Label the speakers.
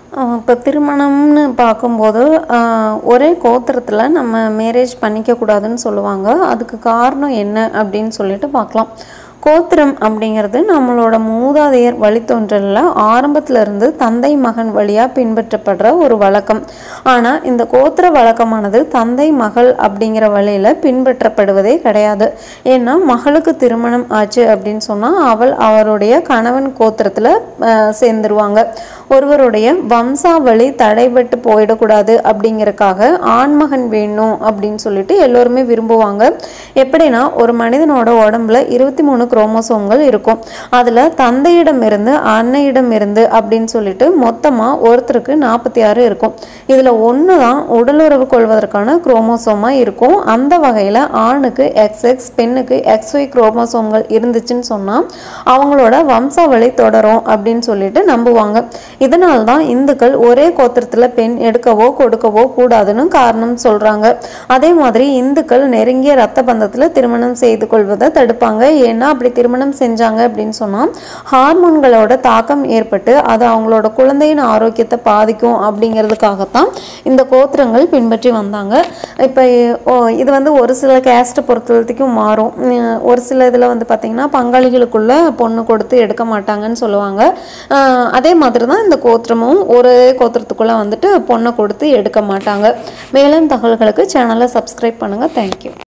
Speaker 1: இப்போ திருமணம்னு பார்க்கும்போது ஆஹ், ஒரே கோத்திரத்தில் நம்ம மேரேஜ் பண்ணிக்கக்கூடாதுன்னு சொல்லுவாங்க அதுக்கு காரணம் என்ன அப்படின்னு சொல்லிட்டு பார்க்கலாம் கோத்திரம் அப்படிங்கிறது நம்மளோட மூதாதையர் வழித்தோன்றலில் ஆரம்பத்துல இருந்து தந்தை மகன் வழியாக பின்பற்றப்படுற ஒரு வழக்கம் ஆனால் இந்த கோத்திர வழக்கமானது தந்தை மகள் அப்படிங்கிற வழியில் பின்பற்றப்படுவதே கிடையாது ஏன்னா மகளுக்கு திருமணம் ஆச்சு அப்படின்னு சொன்னால் அவள் அவருடைய கணவன் கோத்திரத்தில் சேர்ந்துருவாங்க ஒருவருடைய வம்சாவளி தடைபட்டு போயிடக்கூடாது அப்படிங்கறக்காக ஆண்மகன் வேணும் அப்படின்னு சொல்லிட்டு எல்லோருமே விரும்புவாங்க எப்படின்னா ஒரு மனிதனோட உடம்புல இருபத்தி மூணு குரோமோசோம்கள் இருக்கும் அதில் தந்தையிடம் இருந்து அன்னையிடம் இருந்து அப்படின்னு சொல்லிட்டு மொத்தமாக ஒருத்தருக்கு நாற்பத்தி ஆறு இருக்கும் இதில் ஒன்று தான் உடலுறவு கொள்வதற்கான குரோமோசோமாக இருக்கும் அந்த வகையில் ஆணுக்கு எக்ஸ்எக்ஸ் பெண்ணுக்கு எக்ஸ்ஒய் குரோமோசோம்கள் இருந்துச்சுன்னு சொன்னால் அவங்களோட வம்சாவளி தொடரும் அப்படின்னு சொல்லிட்டு நம்புவாங்க இதனால தான் இந்துக்கள் ஒரே கோத்திரத்தில் பெண் எடுக்கவோ கொடுக்கவோ கூடாதுன்னு காரணம் சொல்கிறாங்க அதே மாதிரி இந்துக்கள் நெருங்கிய ரத்த பந்தத்தில் திருமணம் செய்து கொள்வதை தடுப்பாங்க ஏன்னா அப்படி திருமணம் செஞ்சாங்க அப்படின்னு சொன்னால் ஹார்மோன்களோட தாக்கம் ஏற்பட்டு அது அவங்களோட குழந்தையின் ஆரோக்கியத்தை பாதிக்கும் அப்படிங்கிறதுக்காகத்தான் இந்த கோத்திரங்கள் பின்பற்றி வந்தாங்க இப்போ இது வந்து ஒரு சில கேஸ்ட்டை பொறுத்த வரைக்கும் மாறும் உம், ஒரு சில இதில் வந்து பார்த்திங்கன்னா பங்காளிகளுக்குள்ள பொண்ணு கொடுத்து எடுக்க மாட்டாங்கன்னு சொல்லுவாங்க ஆஹ் அதே மாதிரி தான் இந்த கோத்திரமும் ஒரே கோத்திரத்துக்குள்ளே வந்துட்டு பொண்ணை கொடுத்து எடுக்க மாட்டாங்க மேலும் தகவல்களுக்கு சேனலை சப்ஸ்கிரைப் பண்ணுங்கள் தேங்க்யூ